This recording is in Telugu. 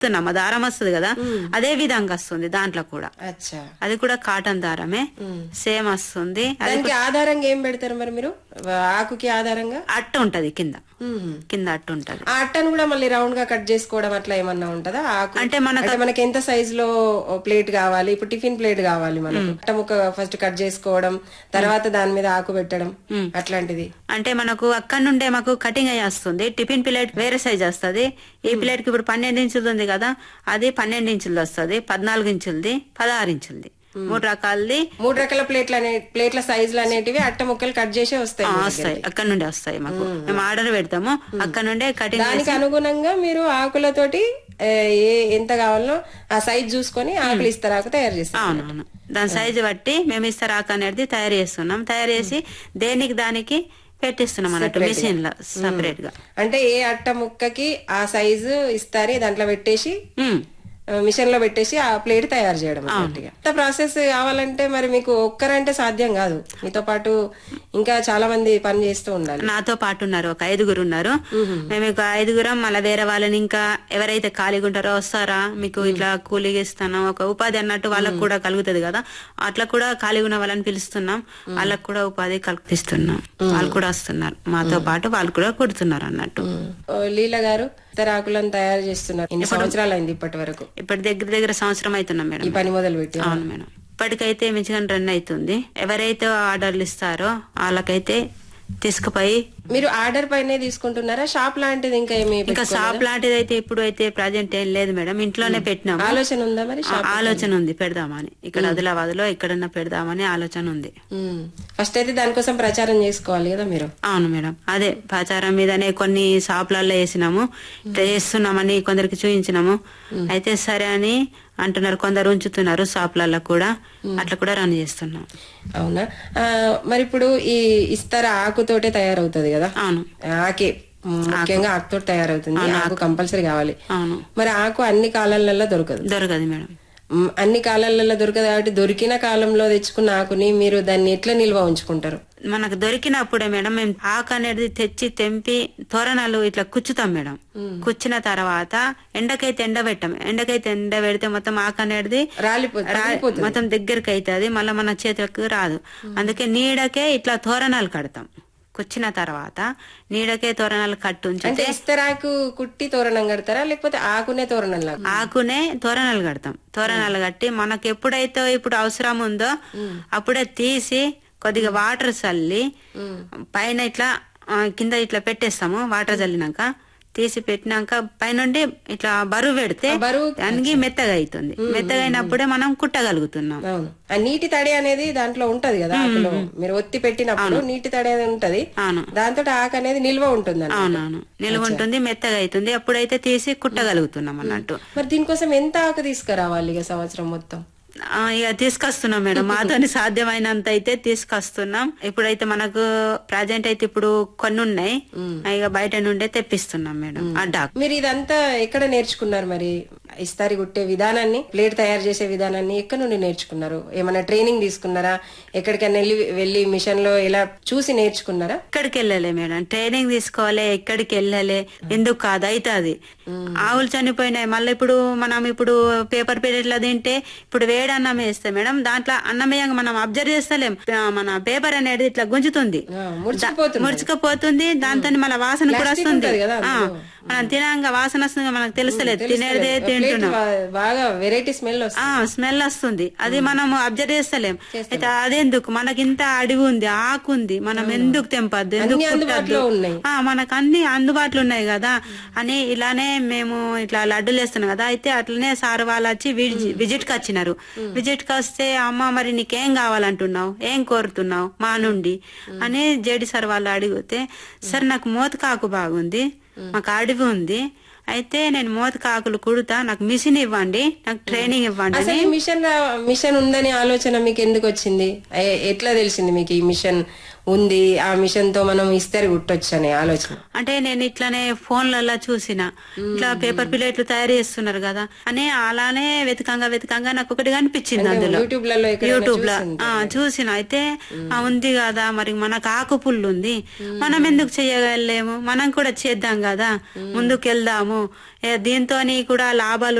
చెప్తున్నాం ఆ దారం వస్తుంది కదా అదే విధంగా వస్తుంది దాంట్లో కూడా అచ్చా అది కూడా కాటన్ దారమే సేమ్ వస్తుంది అది దానికి ఆధారంగా ఏం పెడతారు మరి మీరు ఆకుకి ఆధారంగా అట్ట ఉంటది కింద మ్మ్. కింద అట్ట ఉంటది ఆ అట్టను కూడా మళ్ళీ రౌండ్ గా కట్ చేసుకోవడం అట్లా ఏమన్నా ఉంటదా ఆకు అంటే మనకు అంటే మనకి ఎంత సైజ్ లో ప్లేట్ కావాలి ఇప్పుడు టిఫిన్ ప్లేట్ కావాలి మనకు అట్ట ముక్క ఫస్ట్ కట్ చేసుకోవడం తర్వాత దాని మీద ఆకు పెట్టడం అట్లాంటిది అంటే మనకు అక్కడ నుండే మాకు కటింగ్ అయ్యి వస్తుంది టిఫిన్ ప్లేట్ వేరే సైజ్ వస్తుంది ఈ ప్లేట్ కి ఇప్పుడు పన్నెండు ఇంచులది ఉంది కదా అది పన్నెండు ఇంచులది వస్తుంది పద్నాలుగు ఇంచులది పదహారు ఇంచులది మూడు రకాలది మూడు రకాల ప్లేట్లు అనే ప్లేట్ల సైజులు అనేటివి అట్ట ముక్కలు కట్ చేసే వస్తాయి ఆ, మీ వస్తాయి దగ్గరికి. అక్కడ నుండి వస్తాయి మాకు మేము ఆర్డర్ పెడతాము అక్కడ నుండే కటింగ్ దానికి అనుగుణంగా మీరు ఆకులతోటి ఏ ఏ- ఎంత కావాలో ఆ సైజ్ చూసుకొని ఆకులు ఇస్తారు ఆకు తయారు చేస్తారు అవునవును దాని సైజు బట్టి మేము ఇస్తారాక అనేది తయారు చేస్తున్నాం తయారు చేసి దేనికి దానికి పెట్టిస్తున్నాం అన్నట్టు మిషన్ లో సపరేట్ గా అంటే ఏ అట్ట ముక్కకి ఆ సైజు ఇస్తారు దాంట్లో పెట్టేసి ఉమ్. మిషన్ లో పెట్టేసి ఆ ప్లేట్ తయారు చేయడం అన్నట్టుగా. ఇంత ప్రాసెస్ కావాలంటే మరి మీకు ఒక్కరంటే సాధ్యం కాదు మీతో పాటు ఇంకా చాలా మంది పని చేస్తూ ఉండాలి నాతో పాటు ఉన్నారు ఒక ఐదుగురు ఉన్నారు మేము ఇక ఐదుగురం మళ్ళీ వేరే వాళ్ళని ఇంకా ఎవరైతే ఖాళీగా ఉంటారో వస్తారా మీకు ఇట్లా కూలీగా ఇస్తాను ఒక ఉపాధి అన్నట్టు వాళ్ళకు కూడా కలుగుతుంది కదా అట్లా కూడా ఖాళీగా ఉన్న వాళ్ళని పిలుస్తున్నాం వాళ్ళకు కూడా ఉపాధి కల్పిస్తున్నాం వాళ్ళు కూడా వస్తున్నారు మాతో పాటు వాళ్ళు కూడా కుడుతున్నారు అన్నట్టు ఓ, లీల గారు ఇతర ఆకులను తయారు చేస్తున్నారు ఎన్ని సంవత్సరాలు అయింది ఇప్పటి వరకు ఇప్పటి దగ్గర దగ్గర సంవత్సరం అవుతున్నాం ఈ మేడం పని మొదలు పెట్టి అవును మేడం ఇప్పటికైతే మంచిగా రన్ అవుతుంది ఎవరైతే ఆర్డర్లు ఇస్తారో వాళ్ళకైతే తీసుకుపోయి మీరు ఆర్డర్ పైనే తీసుకుంటున్నారా షాప్ లాంటిది ఇంకా ఏమి ఇంకా షాప్ లాంటిది అయితే ఇప్పుడు అయితే ప్రజెంట్ ఏం లేదు మేడం ఇంట్లోనే పెట్టినాము ఆలోచన ఉందా మరి ఆ- ఆలోచన ఉంది పెడదామని ఇక్కడ ఆదిలాబాద్ లో ఎక్కడన్నా పెడదామని ఆలోచన ఉంది ఫస్ట్ అయితే దానికోసం ప్రచారం చేసుకోవాలి కదా మీరు అవును మేడం అదే ప్రచారం మీదనే కొన్ని షాపులలో వేసినాము ఇట్లా చేస్తున్నామని కొందరికి చూపించినాము అయితే సరే అని అంటున్నారు కొందరు ఉంచుతున్నారు షాపులలో కూడా అట్లా కూడా రన్ చేస్తున్నాం అవునా ఆ, మరి ఇప్పుడు ఈ ఇస్తర ఆకుతోటే తయారవుతుంది కదా అవును ఆకే ముఖ్యంగా ఆకుతో తయారవుతుంది ఆకు కంపల్సరీ కావాలి అవును మరి ఆకు అన్ని కాలాలలో దొరకదు దొరకదు మేడం మ్, అన్ని కాలాలలో దొరకదు కాబట్టి దొరికిన కాలంలో తెచ్చుకున్న ఆకుని మీరు దాన్ని ఎట్లా నిల్వ ఉంచుకుంటారు మనకు దొరికినప్పుడే మేడం మేము ఆకు అనేది తెచ్చి తెంపి తోరణాలు ఇట్లా కుచ్చుతాం మేడం కుచ్చిన తర్వాత ఎండకైతే ఎండ పెట్టాం ఎండకైతే ఎండ పెడితే మొత్తం ఆకు అనేది రాలిపోతుంది రా- మొత్తం దగ్గరికి అవుతుంది మళ్ళీ మన చేతులకు రాదు అందుకే నీడకే ఇట్లా తోరణాలు కడతాం కుచ్చిన తర్వాత నీడకే తోరణాలు కట్టు ఉంచితే అంటే ఇస్తరాకు కుట్టి తోరణం కడతారా లేకపోతే ఆకునే తోరణం లాగా ఆకునే తోరణాలు కడతాం తోరణాలు కట్టి మనకు ఎప్పుడైతే ఇప్పుడు అవసరం ఉందో అప్పుడే తీసి కొద్దిగా వాటర్ చల్లి పైన ఇట్లా ఆ, కింద ఇట్లా పెట్టేస్తాము వాటర్ చల్లినాక తీసి పెట్టినాక పైనుండి ఇట్లా బరువు పెడితే బరువు దానికి మెత్తగా అవుతుంది మెత్తగా అయినప్పుడే మనం కుట్టగలుగుతున్నాం అవును ఆ నీటి తడి అనేది దాంట్లో ఉంటది కదా ఆకులో మీరు ఒత్తి పెట్టినప్పుడు నీటి తడి అనేది ఉంటది అవును దాంతో ఆకు అనేది నిల్వ ఉంటుంది అన్నమాట. అవునవును నిలువ ఉంటుంది మెత్తగా అవుతుంది అప్పుడైతే తీసి కుట్టగలుగుతున్నాం అన్నట్టు మరి దీనికోసం ఎంత ఆకు తీసుకురావాలి ఇక సంవత్సరం మొత్తం ఆ, ఇక తీసుకొస్తున్నాం మేడం మాతోని సాధ్యమైనంత అయితే తీసుకొస్తున్నాం ఇప్పుడైతే మనకు ప్రజెంట్ అయితే ఇప్పుడు కొన్ని ఉన్నాయి ఇక బయట నుండే తెప్పిస్తున్నాం మేడం అడ్డాకు మీరు ఇదంతా ఎక్కడ నేర్చుకున్నారు మరి ఇస్తారి కుట్టే విధానాన్ని ప్లేట్ తయారు చేసే విధానాన్ని ఎక్కడ నుండి నేర్చుకున్నారు ఏమైనా ట్రైనింగ్ తీసుకున్నారా ఎక్కడికైనా వెళ్ళి వెళ్ళి మిషన్ లో ఇలా చూసి నేర్చుకున్నారా ఎక్కడికి వెళ్ళలే మేడం ట్రైనింగ్ తీసుకోవాలి ఎక్కడికి వెళ్ళాలి ఎందుకు కాదు అవుతుంది ఆవులు చనిపోయినాయి మళ్ళీ ఇప్పుడు మనం ఇప్పుడు పేపర్ పీరియడ్ లో తింటే ఇప్పుడు వేడి అన్నం వేస్తే మేడం దాంట్లో అన్నం వేయంగా మనం అబ్జర్వ్ చేస్తలేం ఆ, మన పేపర్ అనేది ఇట్లా గుంజుతుంది ఆ, ముడిచిపోతుంది ముడుచుకుపోతుంది దాంతో మన వాసన కూడా Plastic వస్తుంది ఉంటది కదా ఆ, మనం తినంగా వాసన వస్తుంది మనకు తెలుస్తలేదు తినేదే ప్లేట్ తింటున్నాం బా- బాగా వెరైటీ స్మెల్ వస్తుంది ఆ స్మెల్ వస్తుంది అది మనం అబ్జర్వ్ చేస్తలేం అయితే అదెందుకు మనకి ఇంత అడవి ఉంది ఆకు ఉంది మనం ఎందుకు తెంపద్దు ఎందుకు అన్ని అందుబాటులో కుట్టద్దు? ఉన్నాయి. ఆ మనకు అన్ని అందుబాటులో ఉన్నాయి కదా అని ఇలానే మేము ఇట్లా లడ్డూలు వేస్తున్నాం కదా అయితే అట్లనే సార్ వాళ్ళు వచ్చి విజిట్ కి వచ్చినారు విజిట్ కి వస్తే అమ్మ మరి నీకేం కావాలంటున్నావు ఏం కోరుతున్నావు మా నుండి అని జేడి సార్ వాళ్ళు అడిగితే సార్ నాకు మోతకాకు బాగుంది మాకు అడవి ఉంది అయితే నేను మోతకాకులు కుడుతా నాకు మిషన్ ఇవ్వండి నాకు ట్రైనింగ్ ఇవ్వండి అని అసలు ఈ మిషన్ రా- మిషన్ ఉందని ఆలోచన మీకు ఎందుకు వచ్చింది ఎ- ఎట్లా తెలిసింది మీకు ఈ మిషన్ ఉంది ఆ మిషన్ తో మనం ఇస్తరి కుట్టొచ్చు అనే ఆలోచన అంటే నేను ఇట్లానే ఫోన్లలో చూసిన ఇట్లా పేపర్ ప్లేట్లు తయారు చేస్తున్నారు కదా అని అలానే వెతకంగా వెతకంగా నాకు ఒకటి కనిపించింది అందులో యూట్యూబ్ లలో ఎక్కడైనా యూట్యూబ్ లో చూసి ఆ, చూసిన అయితే ఆ, ఉంది కదా మరి మనకు ఆకు పుల్లు ఉంది మనం ఎందుకు చేయగలేము మనం కూడా చేద్దాం కదా ముందుకు వెళ్దాము దీంతో కూడా లాభాలు